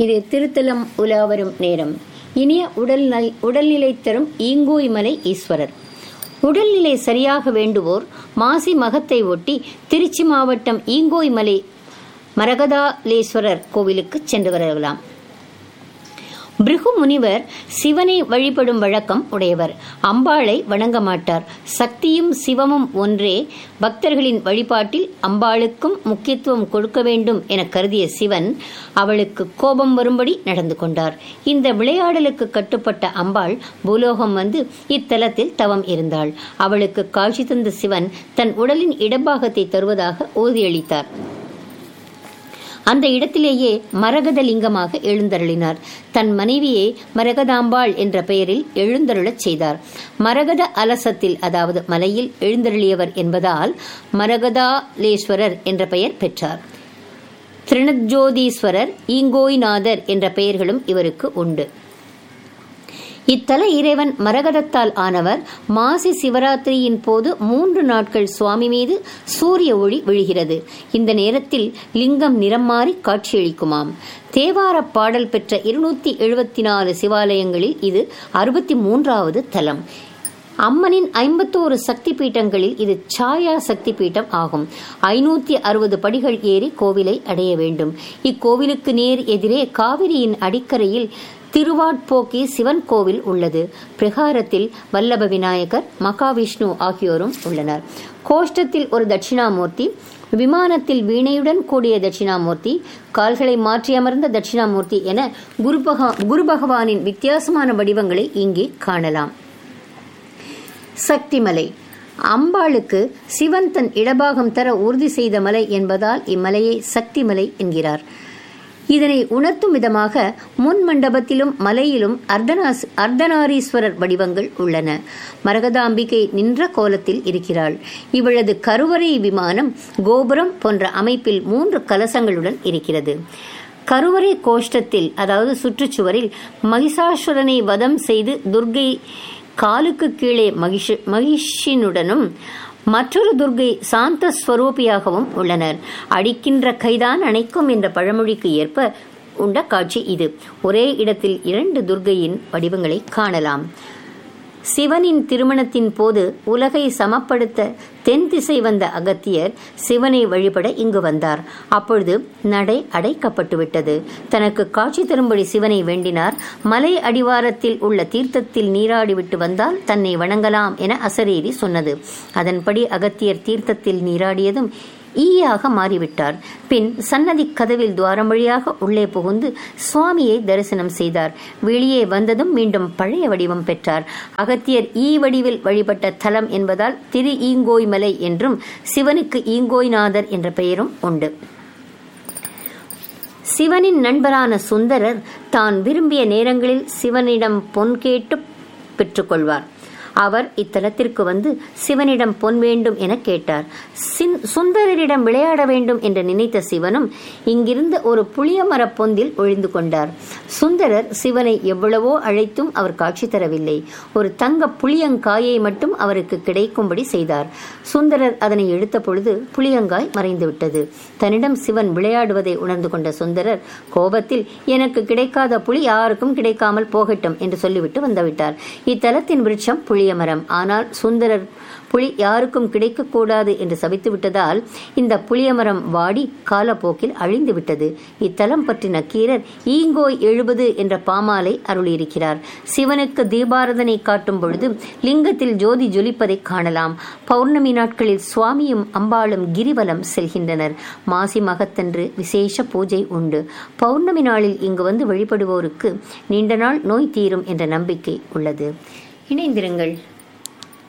இது திருத்தலம் உலாவரும் நேரம் இனிய உடல் உடல்நிலை தரும் ஈங்கோய் மலை ஈஸ்வரர் உடல்நிலை சரியாக வேண்டுவோர் மாசி மகத்தை ஒட்டி திருச்சி மாவட்டம் ஈங்கோய் மலை மரகதாலேஸ்வரர் கோவிலுக்கு சென்று வரலாம் பிருகு முனிவர் சிவனை வழிபடும் வழக்கம் உடையவர் அம்பாளை வணங்க மாட்டார் சக்தியும் சிவமும் ஒன்றே பக்தர்களின் வழிபாட்டில் அம்பாளுக்கும் முக்கியத்துவம் கொடுக்க வேண்டும் என கருதிய சிவன் அவளுக்கு கோபம் வரும்படி நடந்து கொண்டார் இந்த விளையாடலுக்கு கட்டுப்பட்ட அம்பாள் பூலோகம் வந்து இத்தலத்தில் தவம் இருந்தாள் அவளுக்கு காட்சி தந்த சிவன் தன் உடலின் இடபாகத்தை தருவதாக உறுதியளித்தார் அந்த இடத்திலேயே மரகத லிங்கமாக எழுந்தருளினார் தன் மனைவியை மரகதாம்பாள் என்ற பெயரில் எழுந்தருளச் செய்தார் மரகத அலசத்தில் அதாவது மலையில் எழுந்தருளியவர் என்பதால் மரகதாலேஸ்வரர் என்ற பெயர் பெற்றார் திருணஜோதீஸ்வரர் ஈங்கோய்நாதர் என்ற பெயர்களும் இவருக்கு உண்டு இத்தல இறைவன் மரகதத்தால் ஆனவர் மாசி சிவராத்திரியின் போது மூன்று நாட்கள் சுவாமி மீது சூரிய ஒளி விழுகிறது இந்த நேரத்தில் லிங்கம் நிறம் மாறி காட்சியளிக்குமாம் தேவார பாடல் பெற்ற இருநூத்தி எழுபத்தி நாலு சிவாலயங்களில் இது அறுபத்தி மூன்றாவது தலம் அம்மனின் ஐம்பத்தோரு சக்தி பீட்டங்களில் இது சாயா சக்தி பீட்டம் ஆகும் ஐநூத்தி அறுபது படிகள் ஏறி கோவிலை அடைய வேண்டும் இக்கோவிலுக்கு நேர் எதிரே காவிரியின் அடிக்கரையில் திருவாட்போக்கி சிவன் கோவில் உள்ளது பிரகாரத்தில் வல்லப விநாயகர் மகாவிஷ்ணு ஆகியோரும் உள்ளனர் கோஷ்டத்தில் ஒரு தட்சிணாமூர்த்தி விமானத்தில் வீணையுடன் கூடிய தட்சிணாமூர்த்தி கால்களை மாற்றி அமர்ந்த தட்சிணாமூர்த்தி என குரு குரு பகவானின் வித்தியாசமான வடிவங்களை இங்கே காணலாம் சக்திமலை அம்பாளுக்கு சிவன் தன் இடபாகம் தர உறுதி செய்த மலை என்பதால் இம்மலையை சக்திமலை என்கிறார் இதனை உணர்த்தும் விதமாக முன் மண்டபத்திலும் மலையிலும் அர்த்தனாஸ் அர்த்தநாரீஸ்வரர் வடிவங்கள் உள்ளன மரகதாம்பிகை நின்ற கோலத்தில் இருக்கிறாள் இவளது கருவறை விமானம் கோபுரம் போன்ற அமைப்பில் மூன்று கலசங்களுடன் இருக்கிறது கருவறை கோஷ்டத்தில் அதாவது சுற்றுச்சுவரில் மகிஷாசுரனை வதம் செய்து துர்கை காலுக்கு கீழே மகிஷ மகிஷினுடனும் மற்றொரு துர்கை சாந்த ஸ்வரூபியாகவும் உள்ளனர் அடிக்கின்ற கைதான் அணைக்கும் என்ற பழமொழிக்கு ஏற்ப உண்ட காட்சி இது ஒரே இடத்தில் இரண்டு துர்கையின் வடிவங்களை காணலாம் சிவனின் திருமணத்தின் போது உலகை சமப்படுத்த தென் திசை வந்த அகத்தியர் சிவனை வழிபட இங்கு வந்தார் அப்பொழுது நடை அடைக்கப்பட்டு விட்டது தனக்கு காட்சி தரும்படி சிவனை வேண்டினார் மலை அடிவாரத்தில் உள்ள தீர்த்தத்தில் நீராடிவிட்டு வந்தால் தன்னை வணங்கலாம் என அசரீரி சொன்னது அதன்படி அகத்தியர் தீர்த்தத்தில் நீராடியதும் ஈயாக மாறிவிட்டார் பின் சன்னதி கதவில் துவாரம் வழியாக உள்ளே புகுந்து சுவாமியை தரிசனம் செய்தார் வெளியே வந்ததும் மீண்டும் பழைய வடிவம் பெற்றார் அகத்தியர் ஈ வடிவில் வழிபட்ட தலம் என்பதால் திரு ஈங்கோய் மலை என்றும் சிவனுக்கு ஈங்கோய்நாதர் என்ற பெயரும் உண்டு சிவனின் நண்பரான சுந்தரர் தான் விரும்பிய நேரங்களில் சிவனிடம் பொன் கேட்டு பெற்றுக்கொள்வார் அவர் இத்தலத்திற்கு வந்து சிவனிடம் பொன் வேண்டும் என கேட்டார் சுந்தரரிடம் விளையாட வேண்டும் என்று நினைத்த சிவனும் இங்கிருந்த ஒரு புளிய மர பொந்தில் ஒழிந்து கொண்டார் சுந்தரர் சிவனை எவ்வளவோ அழைத்தும் அவர் காட்சி தரவில்லை ஒரு தங்க புளியங்காயை மட்டும் அவருக்கு கிடைக்கும்படி செய்தார் சுந்தரர் அதனை எடுத்த பொழுது புளியங்காய் மறைந்துவிட்டது தன்னிடம் சிவன் விளையாடுவதை உணர்ந்து கொண்ட சுந்தரர் கோபத்தில் எனக்கு கிடைக்காத புலி யாருக்கும் கிடைக்காமல் போகட்டும் என்று சொல்லிவிட்டு வந்துவிட்டார் இத்தலத்தின் விருட்சம் புளிய மரம் ஆனால் சுந்தரர் புலி யாருக்கும் கிடைக்கக்கூடாது என்று சபித்து விட்டதால் இந்த புளியமரம் வாடி காலப்போக்கில் அழிந்து விட்டது இத்தலம் பற்றி நக்கீரர் ஈங்கோய் எழுபது என்ற பாமாலை அருளியிருக்கிறார் சிவனுக்கு தீபாரதனை காட்டும் பொழுது லிங்கத்தில் ஜோதி ஜொலிப்பதை காணலாம் பௌர்ணமி நாட்களில் சுவாமியும் அம்பாளும் கிரிவலம் செல்கின்றனர் மாசி மகத்தன்று விசேஷ பூஜை உண்டு பௌர்ணமி நாளில் இங்கு வந்து வழிபடுவோருக்கு நீண்ட நாள் நோய் தீரும் என்ற நம்பிக்கை உள்ளது இணைந்திருங்கள்